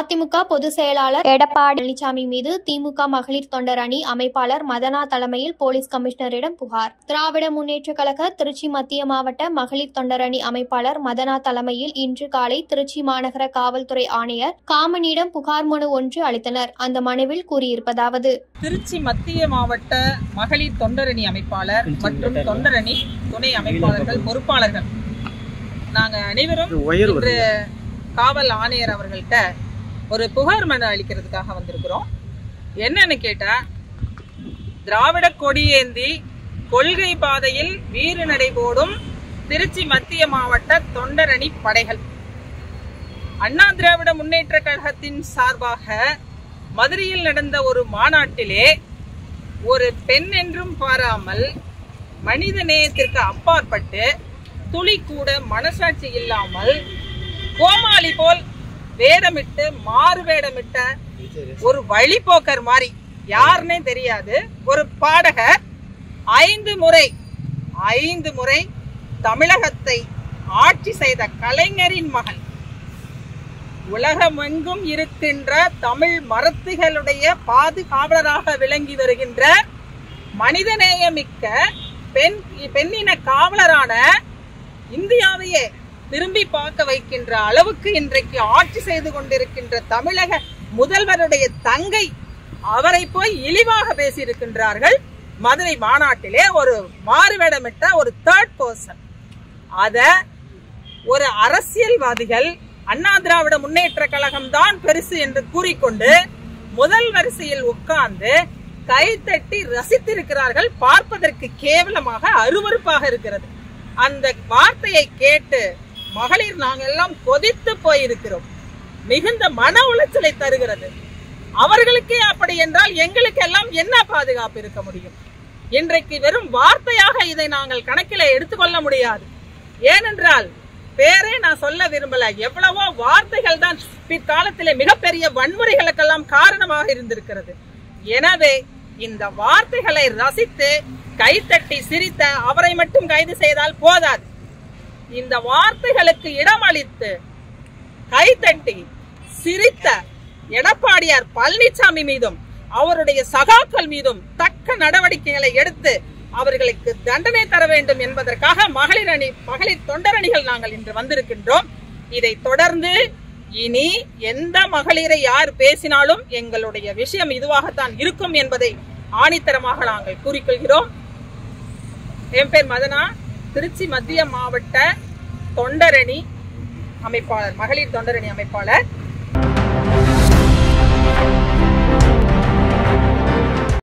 அதிமுக பொதுச் செயலாளர் எடப்பாடி பழனிசாமி மீது திமுக மகளிர் தொண்டர் அணி அமைப்பாளர் மதனா தலைமையில் போலீஸ் கமிஷனரிடம் புகார் திராவிட முன்னேற்றக் கழக திருச்சி மத்திய மாவட்ட மகளிர் தொண்டர் அணி அமைப்பாளர் மதனா தலைமையில் இன்று காலை திருச்சி மாநகர காவல்துறை ஆணையர் காமனிடம் புகார் மனு ஒன்று அளித்தனர் அந்த மனுவில் கூறியிருப்பதாவது திருச்சி மத்திய மாவட்ட மகளிர் தொண்டரணி அமைப்பாளர் மற்றும் தொண்டரணி துணை அமைப்பாளர்கள் பொறுப்பாளர்கள் நாங்க அனைவரும் இன்று காவல் ஆணையர் அவர்கள்ட்ட ஒரு புகார் மனு அளிக்கிறதுக்காக வந்திருக்கிறோம் என்னன்னு கேட்டா திராவிட கொடியேந்தி கொள்கை பாதையில் வீறு நடை போடும் திருச்சி மத்திய மாவட்ட தொண்டரணி படைகள் அண்ணா திராவிட முன்னேற்ற கழகத்தின் சார்பாக மதுரையில் நடந்த ஒரு மாநாட்டிலே ஒரு பெண் என்றும் பாராமல் மனித நேயத்திற்கு அப்பாற்பட்டு துளி கூட மனசாட்சி இல்லாமல் கோமாளி போல் வேடமிட்டு மாறு வேடமிட்ட ஒரு வழிபோக்கர் மாதிரி யாருன்னே தெரியாது ஒரு பாடகர் ஐந்து முறை ஐந்து முறை தமிழகத்தை ஆட்சி செய்த கலைஞரின் மகன் உலகமெங்கும் இருக்கின்ற தமிழ் மரத்துகளுடைய பாதுகாவலராக விளங்கி வருகின்ற மனிதநேயமிக்க பெண் பெண்ணின காவலரான இந்தியாவையே திரும்பி பார்க்க வைக்கின்ற அளவுக்கு இன்றைக்கு ஆட்சி செய்து கொண்டிருக்கின்ற தமிழக முதல்வருடைய தங்கை அவரை போய் இழிவாக பேசியிருக்கின்றார்கள் மதுரை மாநாட்டிலே ஒரு மாறுவேடமிட்ட ஒரு தேர்ட் பர்சன் அத ஒரு அரசியல்வாதிகள் அண்ணா திராவிட முன்னேற்ற கழகம் தான் பெருசு என்று கூறிக்கொண்டு முதல் வரிசையில் உட்கார்ந்து கைத்தட்டி ரசித்திருக்கிறார்கள் பார்ப்பதற்கு கேவலமாக அருவருப்பாக இருக்கிறது அந்த வார்த்தையை கேட்டு மகளிர் நாங்கள் எல்லாம் கொதித்து போயிருக்கிறோம் மிகுந்த மன உளைச்சலை தருகிறது அவர்களுக்கே அப்படி என்றால் எங்களுக்கு எல்லாம் என்ன பாதுகாப்பு இருக்க முடியும் இன்றைக்கு வெறும் வார்த்தையாக இதை நாங்கள் கணக்கில் எடுத்துக்கொள்ள முடியாது ஏனென்றால் பேரே நான் சொல்ல விரும்பல எவ்வளவோ வார்த்தைகள் தான் பிற்காலத்திலே மிகப்பெரிய வன்முறைகளுக்கெல்லாம் காரணமாக இருந்திருக்கிறது எனவே இந்த வார்த்தைகளை ரசித்து கைத்தட்டி சிரித்த அவரை மட்டும் கைது செய்தால் போதாது இந்த வார்த்தைகளுக்கு இடமளித்து கைத்தட்டி சிரித்த எடப்பாடியார் பழனிசாமி மீதும் அவருடைய சகாக்கள் மீதும் தக்க நடவடிக்கைகளை எடுத்து அவர்களுக்கு தண்டனை தர வேண்டும் என்பதற்காக மகளிர் அணி மகளிர் தொண்டரணிகள் நாங்கள் இன்று வந்திருக்கின்றோம் இதை தொடர்ந்து இனி எந்த மகளிரை யார் பேசினாலும் எங்களுடைய விஷயம் இதுவாகத்தான் இருக்கும் என்பதை ஆணித்தரமாக நாங்கள் கூறிக்கொள்கிறோம் என் பேர் மதனா திருச்சி மத்திய மாவட்ட தொண்டரணி அமைப்பாளர் மகளிர் தொண்டரணி அமைப்பாளர்